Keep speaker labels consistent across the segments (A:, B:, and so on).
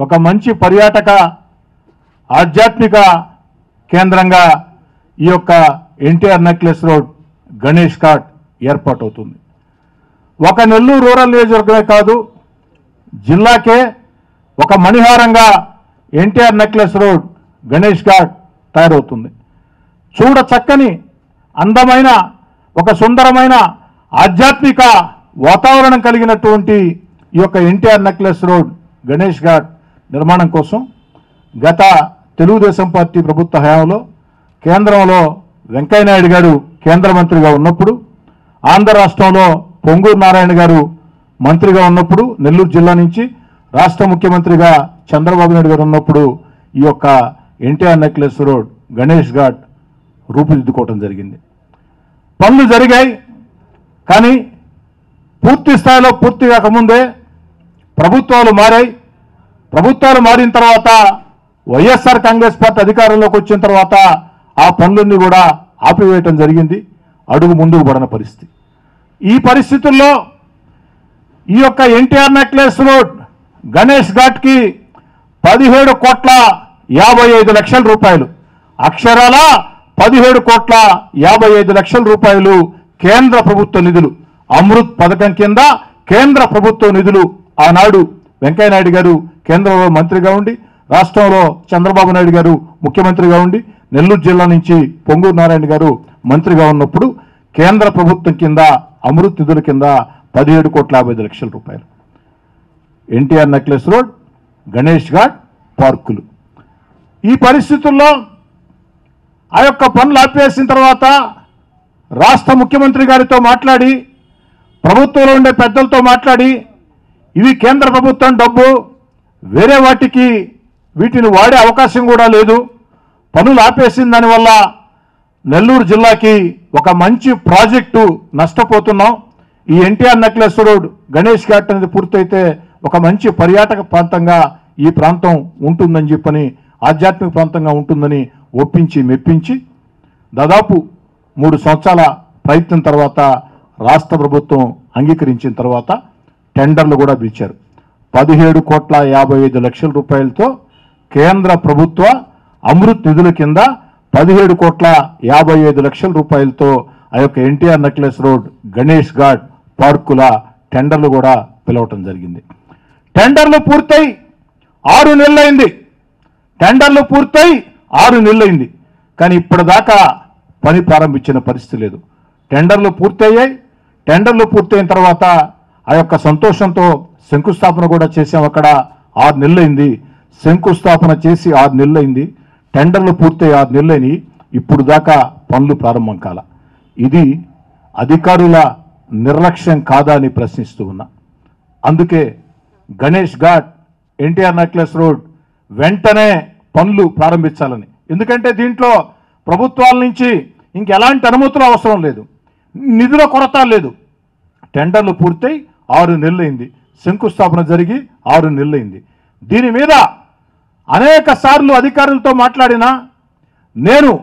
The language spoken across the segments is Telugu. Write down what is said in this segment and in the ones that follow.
A: ఒక మంచి పర్యాటక ఆధ్యాత్మిక కేంద్రంగా ఈ యొక్క ఎన్టీఆర్ నెక్లెస్ రోడ్ గణేష్ ఘాట్ ఏర్పాటు అవుతుంది ఒక నెల్లూరు రూరల్ నియోజకవర్గమే కాదు జిల్లాకే ఒక మణిహారంగా ఎన్టీఆర్ నెక్లెస్ రోడ్ గణేష్ ఘాట్ తయారవుతుంది చూడ చక్కని అందమైన ఒక సుందరమైన ఆధ్యాత్మిక వాతావరణం కలిగినటువంటి ఈ యొక్క ఎన్టీఆర్ నెక్లెస్ రోడ్ గణేష్ ఘాట్ నిర్మాణం కోసం గత తెలుగుదేశం పార్టీ ప్రభుత్వ హయాంలో కేంద్రంలో వెంకయ్యనాయుడు గారు కేంద్ర మంత్రిగా ఉన్నప్పుడు ఆంధ్ర రాష్ట్రంలో పొంగూరు నారాయణ గారు మంత్రిగా ఉన్నప్పుడు నెల్లూరు జిల్లా నుంచి రాష్ట్ర ముఖ్యమంత్రిగా చంద్రబాబు నాయుడు గారు ఉన్నప్పుడు ఈ యొక్క ఎన్టీఆర్ నెక్లెస్ రోడ్ గణేష్ ఘాట్ రూపుదిద్దుకోవటం జరిగింది పనులు జరిగాయి కానీ పూర్తి స్థాయిలో పూర్తి కాకముందే ప్రభుత్వాలు మారాయి ప్రభుత్వాలు మారిన తర్వాత వైఎస్ఆర్ కాంగ్రెస్ పార్టీ అధికారంలోకి వచ్చిన తర్వాత ఆ పనులన్నీ కూడా ఆపివేయటం జరిగింది అడుగు ముందుకు పడిన పరిస్థితి ఈ పరిస్థితుల్లో ఈ యొక్క ఎన్టీఆర్ నెక్లెస్ రోడ్ గణేష్ ఘాట్కి పదిహేడు కోట్ల యాభై ఐదు లక్షల రూపాయలు అక్షరాల పదిహేడు కోట్ల యాభై ఐదు లక్షల రూపాయలు కేంద్ర ప్రభుత్వ నిధులు అమృత్ పథకం కింద కేంద్ర ప్రభుత్వ నిధులు ఆనాడు వెంకయ్యనాయుడు గారు కేంద్రంలో మంత్రిగా ఉండి రాష్ట్రంలో చంద్రబాబు నాయుడు గారు ముఖ్యమంత్రిగా ఉండి నెల్లూరు జిల్లా నుంచి పొంగూరు నారాయణ గారు మంత్రిగా ఉన్నప్పుడు కేంద్ర ప్రభుత్వం కింద అమృత్ నిధుల కింద పదిహేడు కోట్ల యాభై ఐదు లక్షల రూపాయలు ఎన్టీఆర్ నెక్లెస్ రోడ్ గణేష్ ఘాట్ పార్కులు ఈ పరిస్థితుల్లో ఆ యొక్క పనులు ఆపేసిన తర్వాత రాష్ట్ర ముఖ్యమంత్రి గారితో మాట్లాడి ప్రభుత్వంలో ఉండే పెద్దలతో మాట్లాడి ఇవి కేంద్ర ప్రభుత్వం డబ్బు వేరే వాటికి వీటిని వాడే అవకాశం కూడా లేదు పనులు ఆపేసిన దానివల్ల నెల్లూరు జిల్లాకి ఒక మంచి ప్రాజెక్టు నష్టపోతున్నాం ఈ ఎన్టీఆర్ నెక్లెస్ రోడ్ గణేష్ ఘాట్ అనేది పూర్తయితే ఒక మంచి పర్యాటక ప్రాంతంగా ఈ ప్రాంతం ఉంటుందని చెప్పని ఆధ్యాత్మిక ప్రాంతంగా ఉంటుందని ఒప్పించి మెప్పించి దాదాపు మూడు సంవత్సరాల ప్రయత్నం తర్వాత రాష్ట్ర ప్రభుత్వం అంగీకరించిన తర్వాత టెండర్లు కూడా పిలిచారు పదిహేడు కోట్ల యాభై ఐదు లక్షల రూపాయలతో కేంద్ర ప్రభుత్వ అమృత్ నిధుల కింద పదిహేడు కోట్ల యాభై ఐదు లక్షల రూపాయలతో ఆ యొక్క ఎన్టీఆర్ నెక్లెస్ రోడ్ గణేష్ ఘాట్ పార్కుల టెండర్లు కూడా పిలవటం జరిగింది టెండర్లు పూర్తయి ఆరు నెలలైంది టెండర్లు పూర్తయి ఆరు నెలలైంది కానీ ఇప్పటిదాకా పని ప్రారంభించిన పరిస్థితి లేదు టెండర్లు పూర్తయ్యాయి టెండర్లు పూర్తయిన తర్వాత ఆ యొక్క సంతోషంతో శంకుస్థాపన కూడా చేసాం అక్కడ ఆరు నెలలైంది శంకుస్థాపన చేసి ఆరు నెలలైంది టెండర్లు పూర్తయి ఆరు నెలలైనవి ఇప్పుడు దాకా పనులు ప్రారంభం కాల ఇది అధికారుల నిర్లక్ష్యం కాదా అని ప్రశ్నిస్తూ ఉన్నా అందుకే గణేష్ ఘాట్ ఎన్టీఆర్ నెక్లెస్ రోడ్ వెంటనే పనులు ప్రారంభించాలని ఎందుకంటే దీంట్లో ప్రభుత్వాల నుంచి ఇంకెలాంటి అనుమతులు అవసరం లేదు నిధుల కొరత లేదు టెండర్లు పూర్తయి ఆరు నెలలైంది శంకుస్థాపన జరిగి ఆరు నెలలైంది దీని మీద అనేక సార్లు అధికారులతో మాట్లాడినా నేను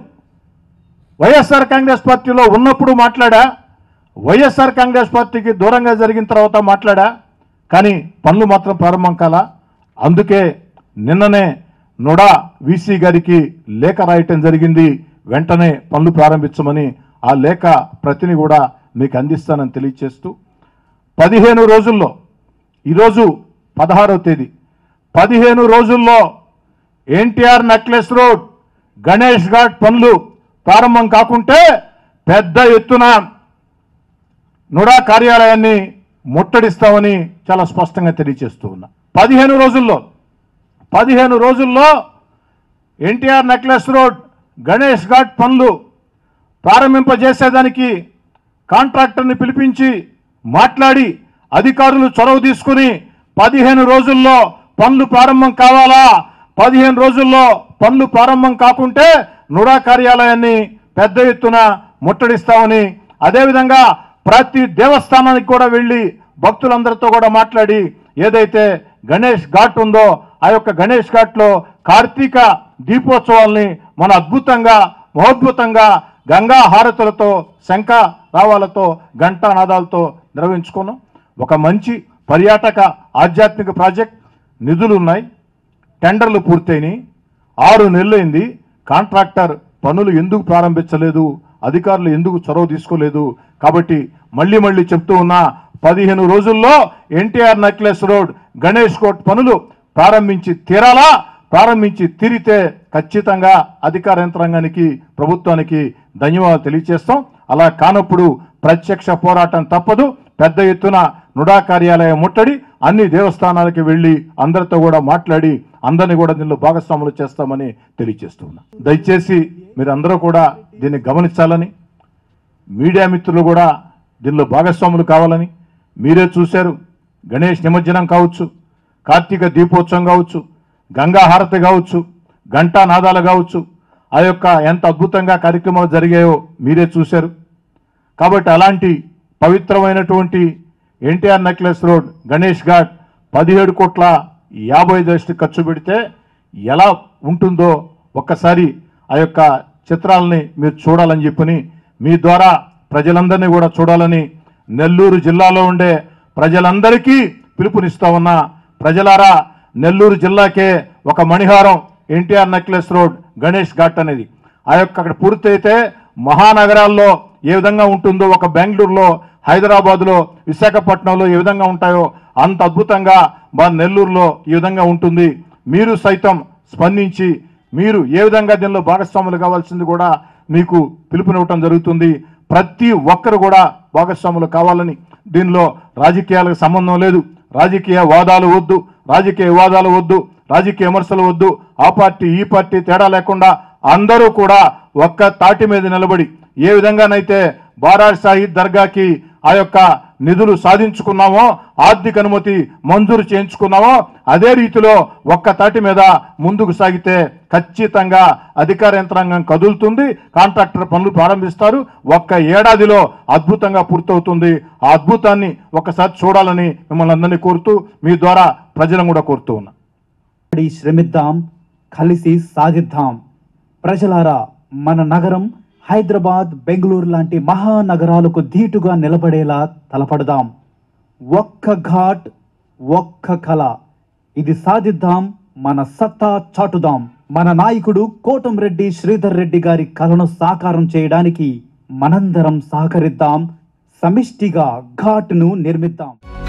A: వైఎస్ఆర్ కాంగ్రెస్ పార్టీలో ఉన్నప్పుడు మాట్లాడా వైఎస్ఆర్ కాంగ్రెస్ పార్టీకి దూరంగా జరిగిన తర్వాత మాట్లాడా కానీ పనులు మాత్రం ప్రారంభం కాల అందుకే నిన్ననే నుడా వీసీ గారికి లేఖ రాయటం జరిగింది వెంటనే పనులు ప్రారంభించమని ఆ లేఖ ప్రతిని కూడా మీకు అందిస్తానని తెలియచేస్తూ పదిహేను రోజుల్లో ఈరోజు పదహారవ తేదీ పదిహేను రోజుల్లో ఎన్టీఆర్ నెక్లెస్ రోడ్ గణేష్ ఘాట్ పనులు ప్రారంభం కాకుంటే పెద్ద ఎత్తున నుడా కార్యాలయాన్ని ముట్టడిస్తామని చాలా స్పష్టంగా తెలియజేస్తూ ఉన్నా పదిహేను రోజుల్లో పదిహేను రోజుల్లో ఎన్టీఆర్ నెక్లెస్ రోడ్ గణేష్ ఘాట్ పనులు ప్రారంభింపజేసేదానికి కాంట్రాక్టర్ని పిలిపించి మాట్లాడి అధికారులు చొరవ తీసుకుని పదిహేను రోజుల్లో పనులు ప్రారంభం కావాలా పదిహేను రోజుల్లో పనులు ప్రారంభం కాకుంటే నుడా కార్యాలయాన్ని పెద్ద ఎత్తున ముట్టడిస్తామని అదేవిధంగా ప్రతి దేవస్థానానికి కూడా వెళ్ళి భక్తులందరితో కూడా మాట్లాడి ఏదైతే గణేష్ ఘాట్ ఉందో ఆ యొక్క గణేష్ ఘాట్లో కార్తీక దీపోత్సవాల్ని మన అద్భుతంగా మహోద్భుతంగా గంగా హారతులతో శంఖ రావాలతో ఘంటానాదాలతో నిర్వహించుకున్నాం ఒక మంచి పర్యాటక ఆధ్యాత్మిక ప్రాజెక్ట్ నిధులు ఉన్నాయి టెండర్లు పూర్తయినాయి ఆరు నెలలైంది కాంట్రాక్టర్ పనులు ఎందుకు ప్రారంభించలేదు అధికారులు ఎందుకు చొరవ తీసుకోలేదు కాబట్టి మళ్ళీ మళ్ళీ చెప్తూ ఉన్నా పదిహేను రోజుల్లో ఎన్టీఆర్ నెక్లెస్ రోడ్ గణేష్ కోట్ పనులు ప్రారంభించి తీరాలా ప్రారంభించి తీరితే ఖచ్చితంగా అధికార యంత్రాంగానికి ప్రభుత్వానికి ధన్యవాదాలు తెలియజేస్తాం అలా కానప్పుడు ప్రత్యక్ష పోరాటం తప్పదు పెద్ద ఎత్తున నుడా కార్యాలయం ముట్టడి అన్ని దేవస్థానాలకి వెళ్ళి అందరితో కూడా మాట్లాడి అందరినీ కూడా దీనిలో భాగస్వాములు చేస్తామని తెలియజేస్తున్నా దయచేసి మీరు అందరూ కూడా దీన్ని గమనించాలని మీడియా మిత్రులు కూడా దీనిలో భాగస్వాములు కావాలని మీరే చూశారు గణేష్ నిమజ్జనం కావచ్చు కార్తీక దీపోత్సవం కావచ్చు గంగా హారతి కావచ్చు ఘంటా నాదాలు కావచ్చు ఆ యొక్క ఎంత అద్భుతంగా కార్యక్రమాలు జరిగాయో మీరే చూశారు కాబట్టి అలాంటి పవిత్రమైనటువంటి ఎన్టీఆర్ నెక్లెస్ రోడ్ గణేష్ ఘాట్ పదిహేడు కోట్ల యాభై ఐదు లక్షలు ఖర్చు పెడితే ఎలా ఉంటుందో ఒక్కసారి ఆ యొక్క చిత్రాలని మీరు చూడాలని చెప్పని మీ ద్వారా ప్రజలందరినీ కూడా చూడాలని నెల్లూరు జిల్లాలో ఉండే ప్రజలందరికీ పిలుపునిస్తా ఉన్నా ప్రజలారా నెల్లూరు జిల్లాకే ఒక మణిహారం ఎన్టీఆర్ నెక్లెస్ రోడ్ గణేష్ ఘాట్ అనేది ఆ యొక్క అక్కడ పూర్తయితే మహానగరాల్లో ఏ విధంగా ఉంటుందో ఒక బెంగళూరులో హైదరాబాద్లో విశాఖపట్నంలో ఏ విధంగా ఉంటాయో అంత అద్భుతంగా మా నెల్లూరులో ఈ విధంగా ఉంటుంది మీరు సైతం స్పందించి మీరు ఏ విధంగా దీనిలో భాగస్వాములు కావాల్సింది కూడా మీకు పిలుపునివ్వటం జరుగుతుంది ప్రతి ఒక్కరు కూడా భాగస్వాములు కావాలని దీనిలో రాజకీయాలకు సంబంధం లేదు రాజకీయ వాదాలు వద్దు రాజకీయ వివాదాలు వద్దు రాజకీయ విమర్శలు వద్దు ఆ పార్టీ ఈ పార్టీ తేడా లేకుండా అందరూ కూడా ఒక్క తాటి మీద నిలబడి ఏ విధంగానైతే బారాజ్ సాహిద్ దర్గాకి ఆ యొక్క నిధులు సాధించుకున్నామో ఆర్థిక అనుమతి మంజూరు చేయించుకున్నామో అదే రీతిలో ఒక్క తాటి మీద ముందుకు సాగితే ఖచ్చితంగా అధికార యంత్రాంగం కదులుతుంది కాంట్రాక్టర్ పనులు ప్రారంభిస్తారు ఒక్క ఏడాదిలో అద్భుతంగా పూర్తవుతుంది ఆ అద్భుతాన్ని ఒకసారి చూడాలని మిమ్మల్ని అందరినీ కోరుతూ మీ ద్వారా ప్రజలను కూడా కోరుతూ ఉన్నా
B: కష్టపడి శ్రమిద్దాం కలిసి సాధిద్దాం ప్రజలారా మన నగరం హైదరాబాద్ బెంగళూరు లాంటి మహానగరాలకు ధీటుగా నిలబడేలా తలపడదాం ఒక్క ఘాట్ ఒక్క కళ ఇది సాధిద్దాం మన సత్తా చాటుదాం మన నాయకుడు కోటంరెడ్డి శ్రీధర్ రెడ్డి గారి కలను సాకారం చేయడానికి మనందరం సహకరిద్దాం సమిష్టిగా ఘాట్ను నిర్మిద్దాం